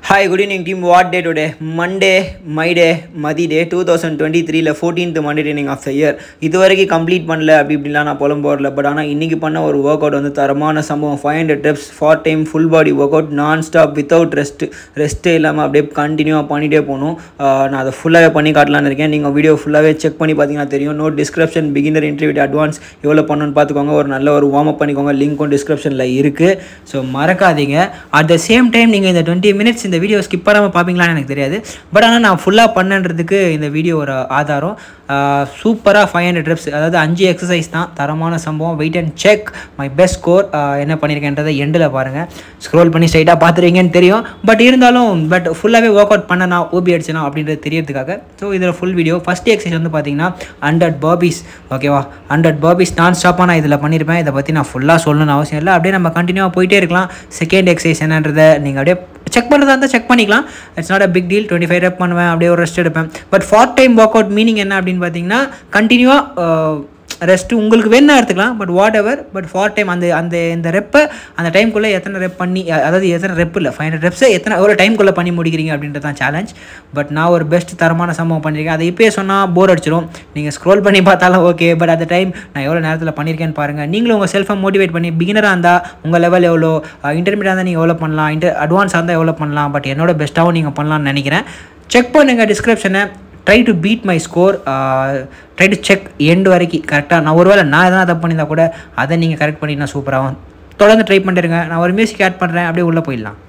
hi good evening team what day today Monday my day மதி day two thousand twenty த்ரீல fourteenth Monday training of the year இது வரைக்கும் complete பண்ணல அப்படி இப்படிலாம் நான் புலம் போடல பட் ஆனால் இன்றைக்கி பண்ண ஒரு ஒர்க் அவுட் வந்து தரமான சம்பவம் five hundred reps for time full body workout non stop without rest ரெஸ்ட்டே இல்லாமல் அப்படியே கண்டினியூவாக பண்ணிகிட்டே போகணும் ஆஹ் நான் அதை ஃபுல்லாகவே பண்ணி காட்டலான்னு இருக்கேன் நீங்கள் வீடியோ ஃபுல்லாகவே செக் பண்ணி பார்த்தீங்கன்னா தெரியும் note description beginner interview advance எவ்வளோ பண்ணணும்னு பார்த்துக்கோங்க ஒரு நல்ல ஒரு வார்ம் அப் பண்ணிக்கோங்க லிங்க்கும் டிஸ்கிரிப்ஷனில் இருக்குது ஸோ மறக்காதீங்க அட் த சேம் டைம் நீங்கள் இந்த டுவெண்ட்டி மினிட்ஸ் இந்த வீடியோ ஸ்கிப் பண்ணாமல் பார்ப்பீங்களான்னு எனக்கு தெரியாது பட் ஆனால் நான் ஃபுல்லாக பண்ணன்றதுக்கு இந்த வீடியோ ஒரு ஆதாரம் சூப்பராக ஃபைவ் ஹண்ட்ரட் ரெப்ஸ் அதாவது அஞ்சு எக்ஸசைஸ் தான் தரமான சம்பவம் wait and check my best score என்ன பண்ணியிருக்கேன்றதை எண்டில் பாருங்கள் ஸ்க்ரோல் பண்ணி ஸ்ட்ரைட்டாக பார்த்துருவீங்கன்னு தெரியும் பட் இருந்தாலும் பட் ஃபுல்லாகவே ஒர்க் அவுட் பண்ணனா ஓபி அடிச்சனா அப்படின்றது தெரியறதுக்காக ஸோ இதில் ஃபுல் வீடியோ ஃபஸ்ட் எக்ஸசைஸ் வந்து பார்த்தீங்கன்னா ஹண்ட்ரட் பர்பீஸ் ஓகேவா ஹண்ட்ரட் பர்பீஸ் நான் ஸ்டாப்பாக நான் இதில் பண்ணியிருப்பேன் இதை பற்றி நான் ஃபுல்லாக சொல்லணும்னு அவசியம் இல்லை அப்படியே நம்ம கண்டினியூவாக போயிட்டே இருக்கலாம் செகண்ட் எக்ஸசைஸ் என்னன்றதை நீங்கள் அப்படியே செக் பண்ணுறதா இருந்தால் செக் பண்ணிக்கலாம் it's not a big deal twenty five rep பண்ணுவேன் அப்படியே ஒரு ரெஸ்ட் எடுப்பேன் but for time workout meaning என்ன அப்படின்னு பார்த்தீங்கன்னா கண்டினியூவாக ரெஸ்ட்டு உங்களுக்கு வேணா எடுத்துக்கலாம் but whatever but for time அந்த அந்த இந்த ரெப்பை அந்த டைம்குள்ளே எத்தனை ரெப் பண்ணி அ- அதாவது எத்தனை ரெப் இல்லை ஃபைவ் ஹண்ட்ரட் ரெப்ஸை எத்தனை எவ்வளோ டைம்குள்ளே பண்ணி முடிக்கிறீங்க அப்படின்றது தான் சேலஞ்ச் பட் நான் ஒரு பெஸ்ட் தரமான சம்பவம் பண்ணியிருக்கேன் அதை இப்போயே சொன்னால் போர் அடிச்சிடும் நீங்கள் ஸ்க்ரோல் பண்ணி பார்த்தாலும் ஓகே பட் அந்த டைம் நான் எவ்வளோ நேரத்தில் பண்ணியிருக்கேன்னு பாருங்கள் நீங்களும் உங்கள் செல்ஃபை மோட்டிவேட் பண்ணி பிகினராக இருந்தால் உங்கள் லெவல் எவ்வளோ இன்டர்மீடியாக இருந்தால் நீங்கள் எவ்வளோ பண்ணலாம் இன்டர் அட்வான்ஸாக இருந்தால் எவ்வளோ பண்ணலாம் பட் என்னோட பெஸ்ட்டாகவும் நீங்கள் பண்ணலாம்னு நினைக்கிறேன் செக் பண்ணுங்கள் டிஸ்கிரிப்ஷனை try to beat my score try to check end வரைக்கும் கரெக்டாக நான் ஒருவேளை நான் எதனா தப்பு பண்ணியிருந்தா கூட அதை நீங்கள் கரெக்ட் பண்ணினா சூப்பராகும் தொடர்ந்து ட்ரை பண்ணிருங்க நான் ஒரு மியூசிக் ஆட் பண்ணுறேன் அப்படியே உள்ளே போயிடலாம்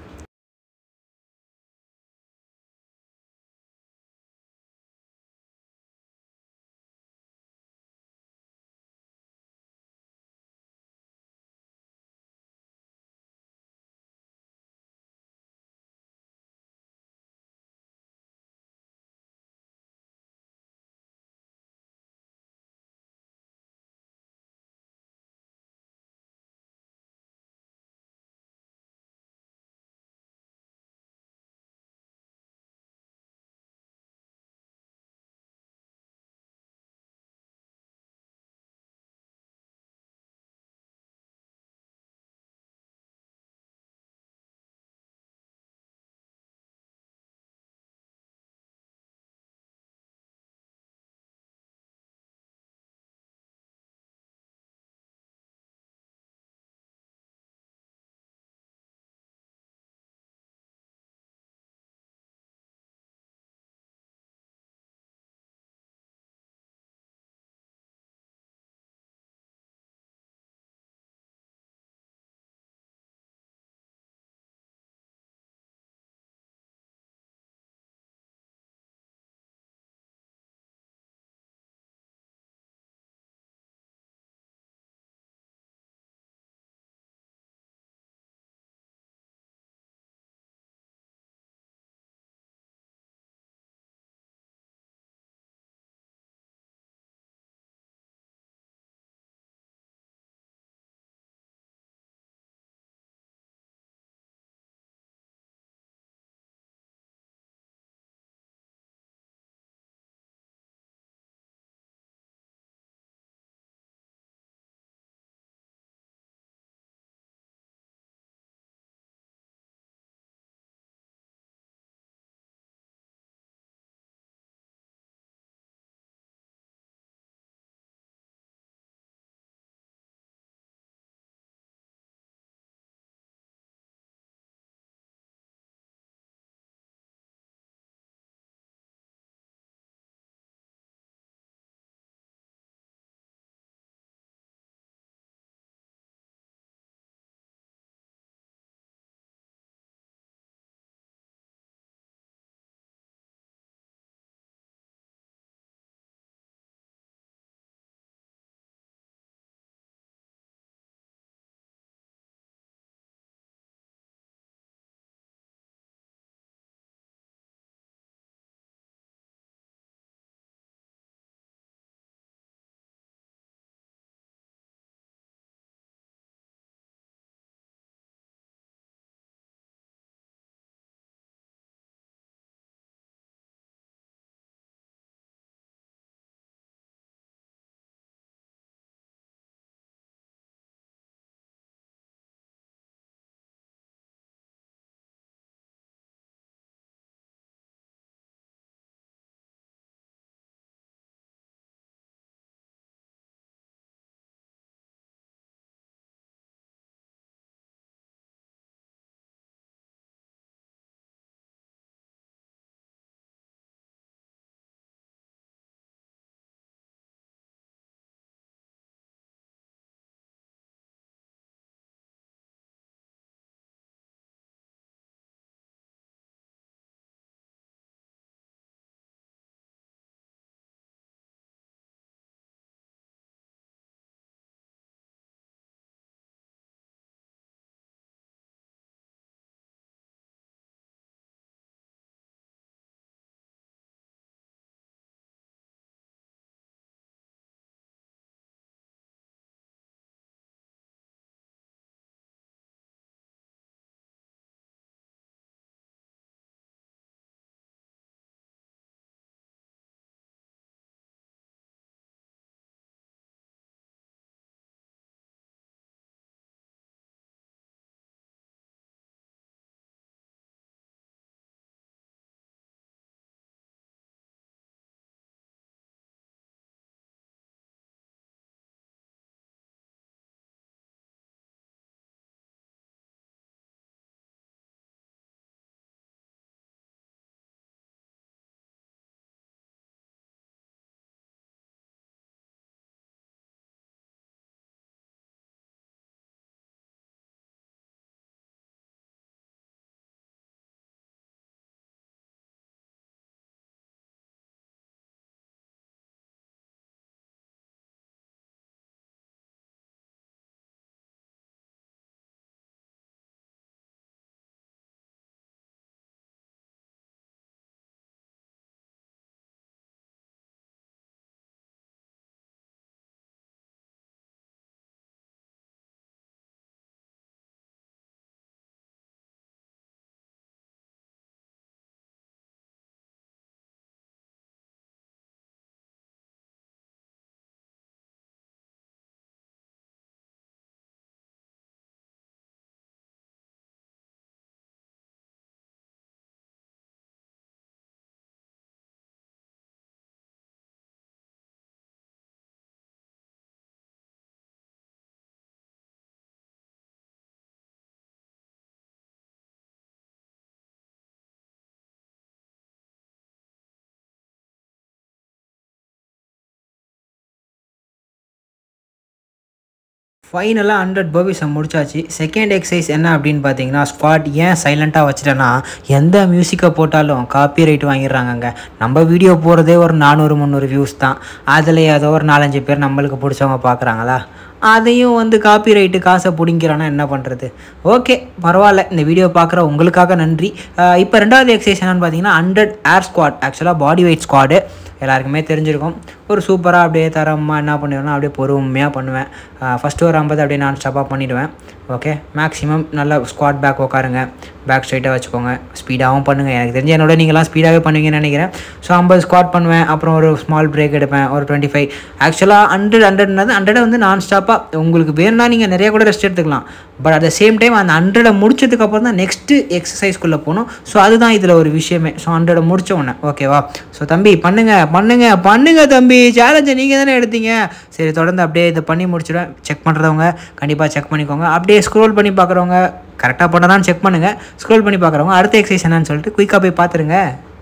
ஃபைனலாக ஹண்ட்ரட் பர்பீஸை முடிச்சாச்சு செகண்ட் எக்ஸசைஸ் என்ன அப்படின்னு பார்த்தீங்கன்னா ஸ்குவாட் ஏன் சைலண்ட்டாக வச்சுட்டேன்னா எந்த மியூசிக்கை போட்டாலும் காப்பி ரைட் வாங்கிடுறாங்கங்க நம்ம வீடியோ போகிறதே ஒரு நானூறு முந்நூறு வியூஸ் தான் அதில் ஏதோ ஒரு நாலஞ்சு பேர் நம்மளுக்கு பிடிச்சவங்க பார்க்குறாங்களா அதையும் வந்து காப்பி ரைட்டு காசை பிடிங்கிறானா என்ன பண்ணுறது ஓகே பரவாயில்ல இந்த வீடியோ பார்க்குற உங்களுக்காக நன்றி இப்போ ரெண்டாவது எக்ஸசைஸ் என்னன்னு பார்த்தீங்கன்னா ஹண்ட்ரட் ஏர் ஸ்குவாட் ஆக்சுவலாக பாடி வெயிட் ஸ்குவாடு எல்லாருக்குமே தெரிஞ்சிருக்கும் ஒரு சூப்பராக அப்படியே தரமாக என்ன பண்ணிடுவேன்னா அப்படியே பொறுமையாக பண்ணுவேன் ஃபஸ்ட்டு ஒரு ஐம்பது அப்படியே நான் ஸ்டாப்பாக பண்ணிவிடுவேன் ஓகே மேக்ஸிமம் நல்லா ஸ்குவாட் பேக் உட்காருங்க பேக் ஸ்ட்ரைட்டாக வச்சுக்கோங்க ஸ்பீடாகவும் பண்ணுங்கள் எனக்கு தெரிஞ்ச என்னோட நீங்களாம் ஸ்பீடாகவே பண்ணுவீங்கன்னு நினைக்கிறேன் ஸோ ஐம்பது ஸ்குவாட் பண்ணுவேன் அப்புறம் ஒரு ஸ்மால் பிரேக் எடுப்பேன் ஒரு டுவெண்ட்டி ஃபைவ் ஆக்சுவலாக ஹண்ட்ரட் ஹண்ட்ரட்னது ஹண்ட்ரடை வந்து நான் ஸ்டாப்பாக உங்களுக்கு வேணும்னா நீங்கள் நிறைய கூட ரெஸ்ட் எடுத்துக்கலாம் but at the same time அந்த ஹண்ட்ரடை முடிச்சதுக்கப்புறம் தான் நெக்ஸ்ட்டு எக்ஸசைஸ்க்குள்ளே போகணும் ஸோ அதுதான் இதில் ஒரு விஷயமே ஸோ ஹண்ட்ரடை முடிச்ச உடனே ஓகேவா ஸோ தம்பி பண்ணுங்க பண்ணுங்க பண்ணுங்க தம்பி சேலஞ்சை நீங்கள் தானே எடுத்தீங்க சரி தொடர்ந்து அப்படியே இதை பண்ணி முடிச்சிடுவேன் செக் பண்ணுறவங்க கண்டிப்பாக செக் பண்ணிக்கோங்க அப்படியே ஸ்க்ரோல் பண்ணி பார்க்குறவங்க கரெக்டாக பண்ணதான்னு செக் பண்ணுங்கள் ஸ்க்ரோல் பண்ணி பார்க்குறவங்க அடுத்த எக்ஸசைஸ் என்னன்னு சொல்லிட்டு குயிக்காக போய் பார்த்துருங்க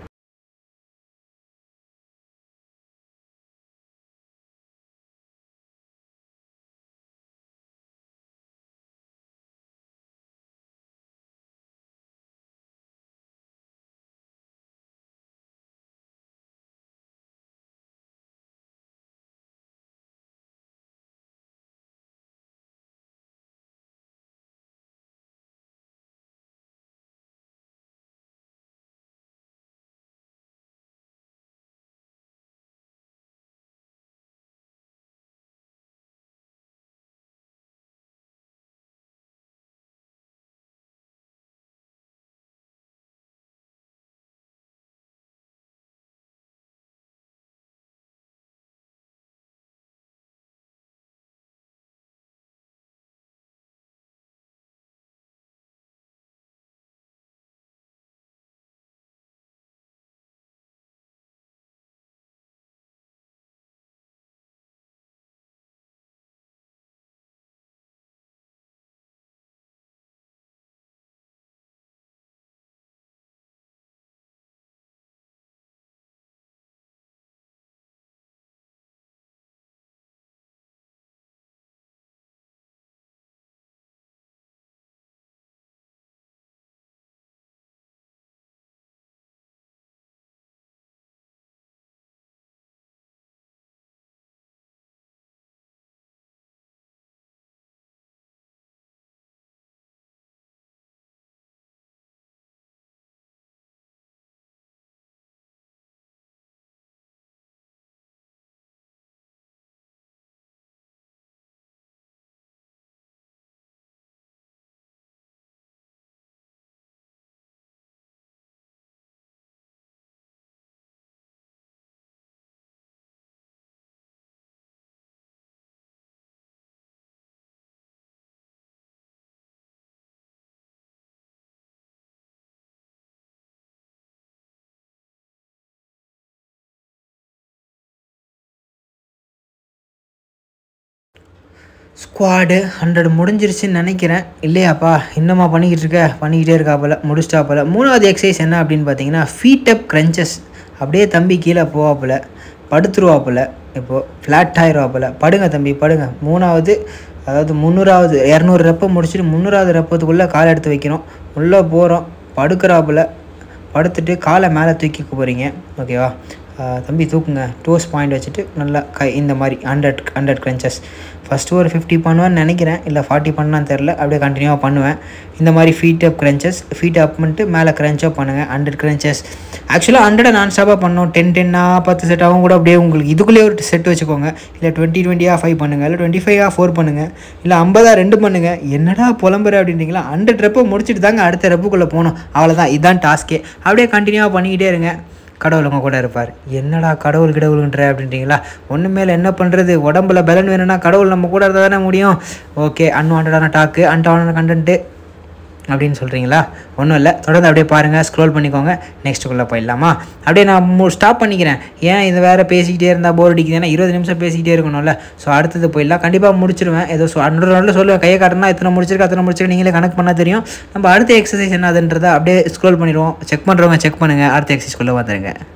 ஸ்குவாடு ஹண்ட்ரட் முடிஞ்சிருச்சுன்னு நினைக்கிறேன் இல்லையாப்பா இன்னுமா பண்ணிக்கிட்டு இருக்க பண்ணிக்கிட்டே இருக்காப்புல முடிச்சிட்டாப்புல மூணாவது எக்ஸசைஸ் என்ன அப்படின்னு பார்த்தீங்கன்னா ஃபீட் அப் க்ரன்ச்சஸ் அப்படியே தம்பி கீழே போவாப்புல படுத்துருவாப்புல இப்போது ஃப்ளாட் ஆயிடுவாப்புல படுங்க தம்பி படுங்க மூணாவது அதாவது முந்நூறாவது இரநூறு ரெப்பை முடிச்சுட்டு முந்நூறாவது ரெப்பத்துக்குள்ளே காலை எடுத்து வைக்கிறோம் உள்ளே போகிறோம் படுக்கிறாப்புல படுத்துட்டு காலை மேலே தூக்கிக்க போகிறீங்க ஓகேவா தம்பி தூக்குங்க டோஸ் பாயிண்ட் வச்சுட்டு நல்லா கை இந்த மாதிரி ஹண்ட்ரட் ஹண்ட்ரட் க்ரன்ச்சஸ் ஃபஸ்ட்டு ஒரு ஃபிஃப்டி பண்ணுவேன்னு நினைக்கிறேன் இல்லை ஃபார்ட்டி பண்ணான்னு தெரில அப்படியே கண்டினியூவாக பண்ணுவேன் இந்த மாதிரி feet up crunches feet up பண்ணிட்டு மேலே க்ரன்ச்சப் பண்ணுங்கள் ஹண்ட்ரட் க்ரன்ச்சஸ் ஆக்சுவலாக ஹண்ட்ரட் நான் ஸ்டாப்பாக பண்ணோம் டென் டென்னாக பத்து செட்டாகவும் கூட அப்படியே உங்களுக்கு இதுக்குள்ளேயே ஒரு செட் வச்சுக்கோங்க இல்லை டுவெண்ட்டி டுவெண்ட்டியாக ஃபைவ் பண்ணுங்கள் இல்லை டுவெண்ட்டி ஃபைவாக ஃபோர் பண்ணுங்கள் இல்லை ஐம்பதா ரெண்டு பண்ணுங்கள் என்னடா புலம்புற அப்படின்றீங்களா ஹண்ட்ரட் ரெப்பை முடிச்சுட்டு தாங்க அடுத்த ரெப்புக்குள்ளே போகணும் அவ்வளோதான் இதுதான் டாஸ்க்கே அப்படியே கண்டினியூவாக பண்ணிக்கிட்டே இருங்க கடவுள் உங்க கூட இருப்பார் என்னடா கடவுள் கடவுளுன்ற அப்படின்றீங்களா ஒன்று மேலே என்ன பண்ணுறது உடம்புல பலன் வேணும்னா கடவுள் நம்ம கூட இருந்தால் தானே முடியும் ஓகே அன்வான்டான டாக்கு அன்வான்டான கண்டென்ட்டு அப்படின்னு சொல்கிறீங்களா ஒன்றும் இல்லை தொடர்ந்து அப்படியே பாருங்கள் ஸ்க்ரோல் பண்ணிக்கோங்க நெக்ஸ்ட்டுக்குள்ளே போயிடலாமா அப்படியே நான் மு ஸ்டாப் பண்ணிக்கிறேன் ஏன் இது வேறு பேசிக்கிட்டே இருந்தால் போர் அடிக்குது ஏன்னா இருபது நிமிஷம் பேசிக்கிட்டே இருக்கணும்ல ஸோ அடுத்தது போயிடலாம் கண்டிப்பாக முடிச்சிருவேன் ஏதோ சொ- ஹண்ட்ரட் நாளில் சொல்லுவேன் கையை காட்டினா இத்தனை முடிச்சிருக்க அத்தனை முடிச்சிருக்க நீங்களே கணக்கு பண்ணால் தெரியும் நம்ம அடுத்த எக்ஸசைஸ் என்னதுன்றதை அப்படியே ஸ்க்ரோல் பண்ணிடுவோம் செக் பண்ணுறவங்க செக் பண்ணுங்கள் அடுத்த எக்ஸசைஸ்க்குள்ளே வந்துருங்க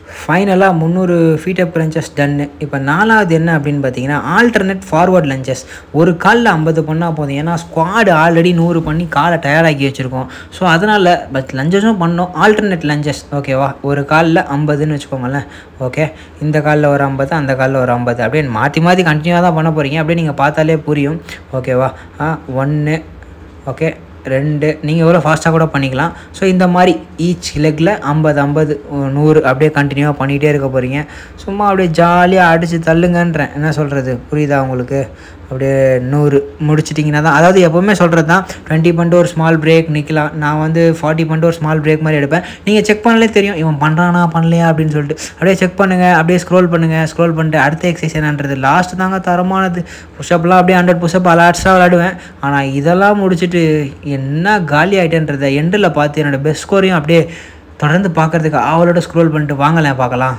ஃபைனலாக முந்நூறு ஃபீட் அப் லஞ்சஸ் டன்னு இப்போ நாலாவது என்ன அப்படின்னு பார்த்தீங்கன்னா ஆல்டர்னேட் ஃபார்வர்ட் லஞ்சஸ் ஒரு காலில் ஐம்பது பண்ணால் போதும் ஏன்னா ஸ்குவாடு ஆல்ரெடி நூறு பண்ணி காலை டயர்டாக்கி வச்சுருக்கோம் ஸோ அதனால் பட் லஞ்சஸும் பண்ணோம் ஆல்டர்னேட் லஞ்சஸ் ஓகேவா ஒரு காலில் ஐம்பதுன்னு வச்சுக்கோங்களேன் ஓகே இந்த காலில் ஒரு ஐம்பது அந்த காலில் ஒரு ஐம்பது அப்படியே மாற்றி மாற்றி கண்டினியூவாக தான் பண்ண போகிறீங்க அப்படியே நீங்கள் பார்த்தாலே புரியும் ஓகேவா ஒன்று ஓகே ரெண்டு நீங்கள் எவ்வளோ ஃபாஸ்ட்டாக கூட பண்ணிக்கலாம் ஸோ இந்த மாதிரி ஈச் லெக்கில் ஐம்பது ஐம்பது நூறு அப்படியே கண்டினியூவாக பண்ணிகிட்டே இருக்க போகிறீங்க சும்மா அப்படியே ஜாலியாக அடித்து தள்ளுங்கன்றேன் என்ன சொல்கிறது புரியுதா உங்களுக்கு அப்படியே நூறு முடிச்சிட்டிங்கன்னா தான் அதாவது எப்போவுமே சொல்கிறது தான் டுவெண்ட்டி பண்ணிட்டு ஒரு ஸ்மால் பிரேக் நிற்கலாம் நான் வந்து ஃபார்ட்டி பண்ணிட்டு ஒரு ஸ்மால் பிரேக் மாதிரி எடுப்பேன் நீங்கள் செக் பண்ணலே தெரியும் இவன் பண்ணுறானா பண்ணலையா அப்படின்னு சொல்லிட்டு அப்படியே செக் பண்ணுங்கள் அப்படியே ஸ்க்ரோல் பண்ணுங்கள் ஸ்க்ரோல் பண்ணிட்டு அடுத்த எக்ஸசைஸ் என்னன்றது லாஸ்ட் தாங்க தரமானது புஷ்அப்லாம் அப்படியே ஹண்ட்ரட் புஷ்அப் அலாட்ஸாக விளாடுவேன் ஆனால் இதெல்லாம் முடிச்சுட்டு என்ன காலி ஆகிட்டேன்றதை எண்டில் பார்த்து என்னோடய பெஸ்ட் ஸ்கோரையும் அப்படியே தொடர்ந்து பார்க்குறதுக்கு ஆவலோட ஸ்க்ரோல் பண்ணிட்டு வாங்கலேன் பார்க்கலாம்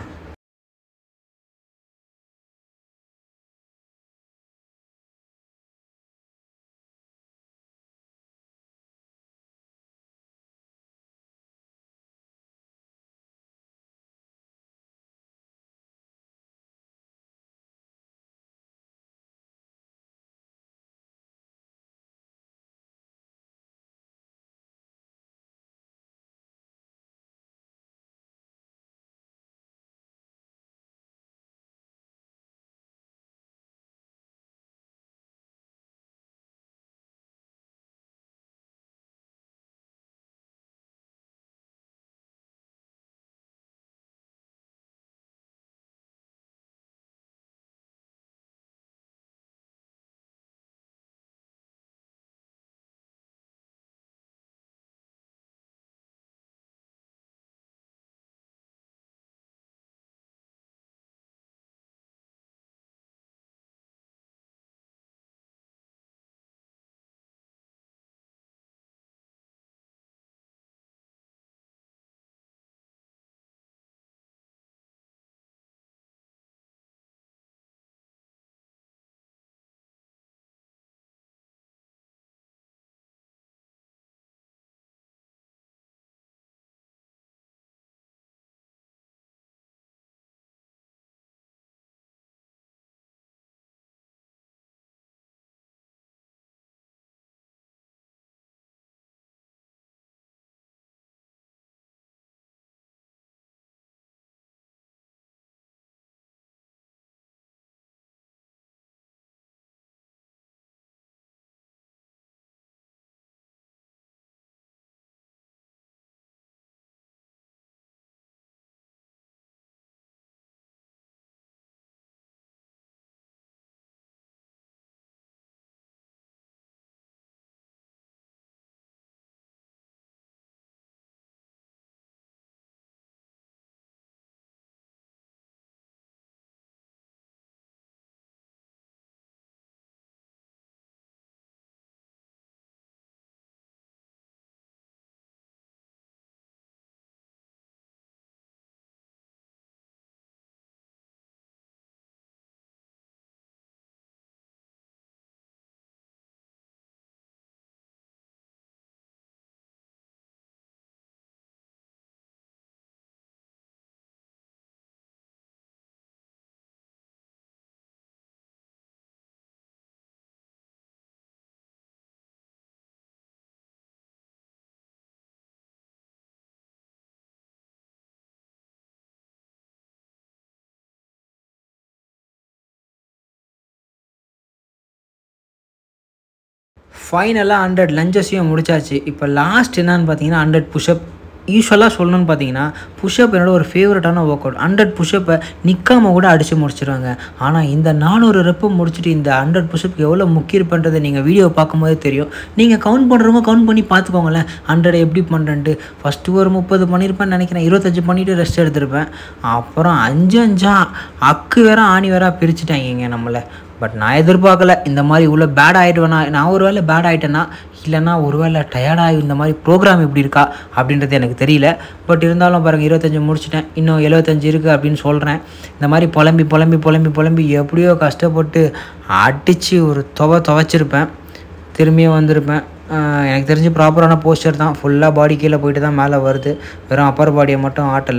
ஃபைனலாக ஹண்ட்ரட் லஞ்சஸையும் முடிச்சாச்சு இப்போ லாஸ்ட் என்னன்னு பார்த்தீங்கன்னா ஹண்ட்ரட் புஷ்அப் யூஸ்வலாக சொல்லணும்னு பார்த்தீங்கன்னா புஷ்அப் என்னோட ஒரு ஃபேவரட்டான ஒர்க் அவுட் ஹண்ட்ரட் புஷ்அப்பை நிற்காம கூட அடித்து முடிச்சிருவாங்க ஆனால் இந்த நானூறு ரெப்பு முடிச்சுட்டு இந்த ஹண்ட்ரட் புஷ்அப்க்கு எவ்வளோ முக்கியிருப்பன்றதை நீங்கள் வீடியோ பார்க்கும்போதே தெரியும் நீங்கள் கவுண்ட் பண்ணுறவங்க கவுண்ட் பண்ணி பார்த்துக்கோங்களேன் ஹண்ட்ரட் எப்படி பண்ணுறேன்ட்டு ஃபஸ்ட்டு ஒரு முப்பது பண்ணியிருப்பேன்னு நினைக்கிறேன் இருபத்தஞ்சு பண்ணிவிட்டு ரெஸ்ட் எடுத்திருப்பேன் அப்புறம் அஞ்சு அஞ்சா அக்கு வேற ஆணி வேற பிரிச்சுட்டாங்க நம்மளை பட் நான் எதிர்பார்க்கல இந்த மாதிரி இவ்வளோ பேட் ஆகிடுவேனா நான் ஒரு வேளை பேட் ஆகிட்டேன்னா இல்லைன்னா ஒரு வேளை டயர்டாகி இந்த மாதிரி ப்ரோக்ராம் இப்படி இருக்கா அப்படின்றது எனக்கு தெரியல பட் இருந்தாலும் பாருங்கள் இருபத்தஞ்சி முடிச்சிட்டேன் இன்னும் எழுபத்தஞ்சு இருக்குது அப்படின்னு சொல்கிறேன் இந்த மாதிரி புலம்பி புலம்பி புலம்பி புலம்பி எப்படியோ கஷ்டப்பட்டு அடித்து ஒரு துவை துவைச்சிருப்பேன் திரும்பியும் வந்திருப்பேன் ஆஹ் எனக்கு தெரிஞ்சு ப்ராப்பரான போஸ்டர் தான் ஃபுல்லாக பாடி கீழே போயிட்டு தான் மேலே வருது வெறும் அப்பர் பாடியை மட்டும் ஆட்டலை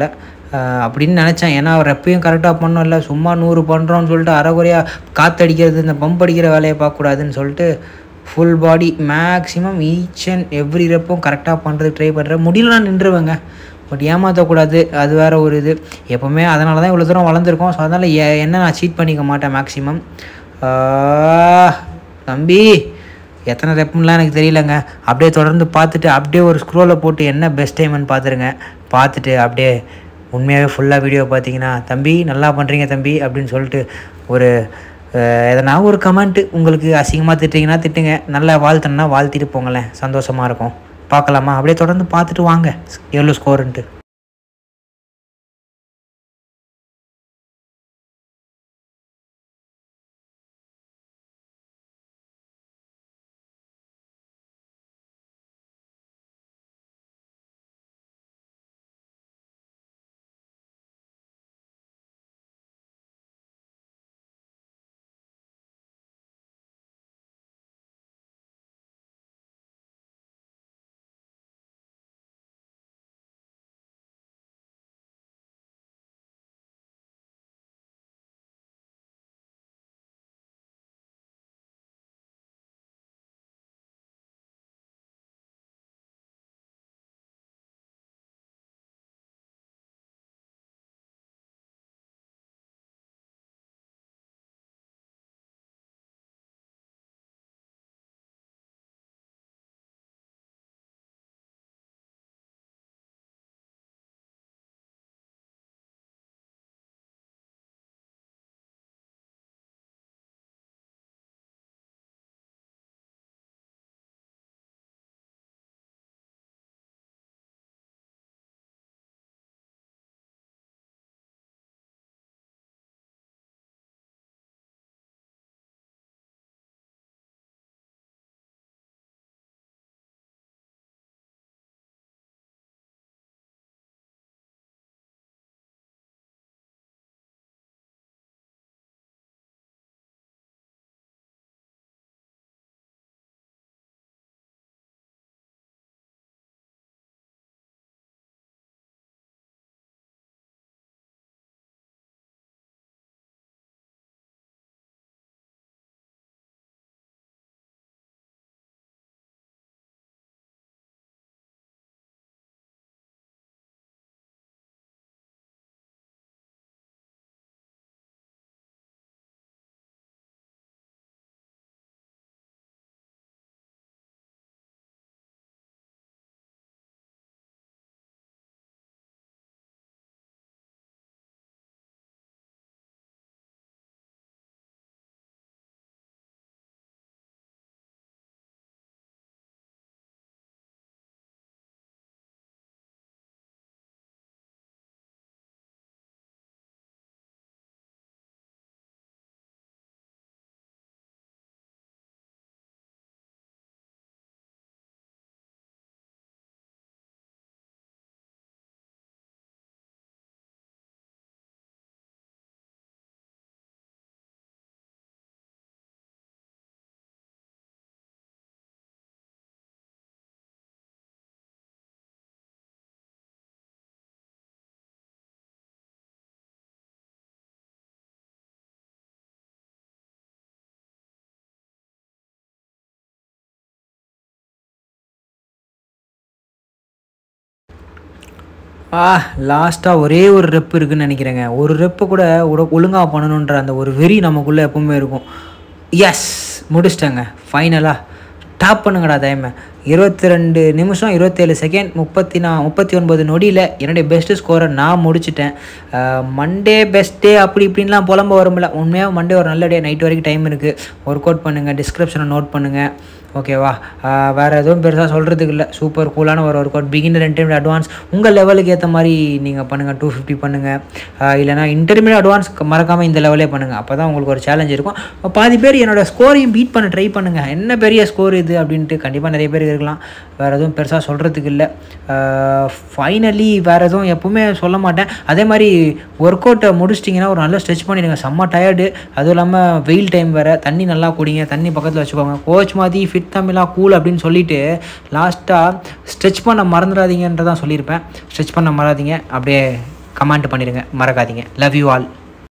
ஆஹ் அப்படின்னு நினச்சேன் ஏன்னா ரெப்பையும் கரெக்டாக பண்ணோம் இல்லை சும்மா நூறு பண்ணுறோன்னு சொல்லிட்டு அரைகுறையாக காற்றடிக்கிறது இந்த பம்ப் அடிக்கிற வேலையை பார்க்கக்கூடாதுன்னு சொல்லிட்டு full body maximum each and every ரெப்பும் கரெக்டாக பண்ணுறது ட்ரை பண்ணுறேன் முடியலனா நின்றுவேங்க பட் ஏமாற்றக்கூடாது அது வேற ஒரு இது எப்போவுமே அதனால தான் இவ்வளோ தூரம் வளர்ந்துருக்கோம் ஸோ அதனால் எ- என்ன நான் சீட் பண்ணிக்க மாட்டேன் மேக்ஸிமம் தம்பி எத்தனை ரெப்புலாம் எனக்கு தெரியலங்க அப்படியே தொடர்ந்து பார்த்துட்டு அப்படியே ஒரு ஸ்க்ரோலில் போட்டு என்ன பெஸ்ட் டைம்னு பார்த்துருங்க பார்த்துட்டு அப்படியே உண்மையாகவே ஃபுல்லாக வீடியோ பார்த்தீங்கன்னா தம்பி நல்லா பண்ணுறீங்க தம்பி அப்படின்னு சொல்லிட்டு ஒரு அஹ், எதனா ஒரு கமெண்ட்டு உங்களுக்கு அசிங்கமாக திட்டுறீங்கன்னா திட்டுங்க நல்லா வாழ்த்தணுன்னா வாழ்த்திட்டு போங்களேன் சந்தோஷமாக இருக்கும் பார்க்கலாமா அப்படியே தொடர்ந்து பார்த்துட்டு வாங்க எவ்வளோ ஸ்கோருன்ட்டு ஆ லாஸ்ட்டாக ஒரே ஒரு ரெப் இருக்குன்னு நினைக்கிறேங்க ஒரு ரெப்பு கூட ஒழுங்காக பண்ணணுன்ற அந்த ஒரு வெறி நமக்குள்ளே எப்பவுமே இருக்கும் எஸ் முடிச்சிட்டேங்க ஃபைனலாக டாப் பண்ணுங்கடா டைமை இருபத்தி ரெண்டு நிமிஷம் இருபத்தேழு செகண்ட் முப்பத்தி நா முப்பத்தி ஒன்பது நொடியில் என்னுடைய பெஸ்ட்டு ஸ்கோரை நான் முடிச்சிட்டேன் மண்டே பெஸ்ட் டே அப்படி இப்படின்லாம் புலம்ப வரும்ல உண்மையாக மண்டே ஒரு நல்ல டே நைட் வரைக்கும் டைம் இருக்குது ஒர்க் அவுட் பண்ணுங்கள் டிஸ்கிரிப்ஷனை நோட் பண்ணுங்கள் ஓகேவா வேறு எதுவும் பெருசாக சொல்கிறதுக்கு இல்லை சூப்பர் கூலான ஒரு work out beginner intermediate advance உங்கள் லெவலுக்கு ஏற்ற மாதிரி நீங்கள் பண்ணுங்கள் டூ ஃபிஃப்டி பண்ணுங்கள் இல்லைனா இன்டர்மீடியட் அட்வான்ஸ் மறக்காமல் இந்த லெவலே பண்ணுங்கள் அப்போ தான் உங்களுக்கு ஒரு சேலஞ்ச் இருக்கும் பாதி பேர் என்னோட ஸ்கோரையும் பீட் பண்ண ட்ரை பண்ணுங்கள் என்ன பெரிய ஸ்கோர் இது அப்படின்ட்டு கண்டிப்பாக நிறைய பேர் இருக்கலாம் வேறு எதுவும் பெருசாக சொல்கிறதுக்கு இல்லை ஃபைனலி வேறு எதுவும் எப்பவுமே சொல்ல மாட்டேன் அதே மாதிரி ஒர்க் அவுட்டை முடிச்சிட்டிங்கன்னா ஒரு நல்ல ஸ்ட்ரெச் பண்ணிடுங்க செம்ம டயர்டு அதுவும் இல்லாமல் வெயில் டைம் வேறு தண்ணி நல்லா குடிங்க தண்ணி பக்கத்தில் வச்சுக்கோங்க கோச் மாதிரி ஃபிட் தமிழா கூல் அப்படின்னு சொல்லிட்டு லாஸ்ட்டாக ஸ்ட்ரெச் பண்ண மறந்துடாதீங்கன்றதான் சொல்லியிருப்பேன் ஸ்ட்ரெச் பண்ண மறக்காதீங்க அப்படியே கமெண்ட் பண்ணிடுங்க மறக்காதீங்க லவ் யூ ஆல்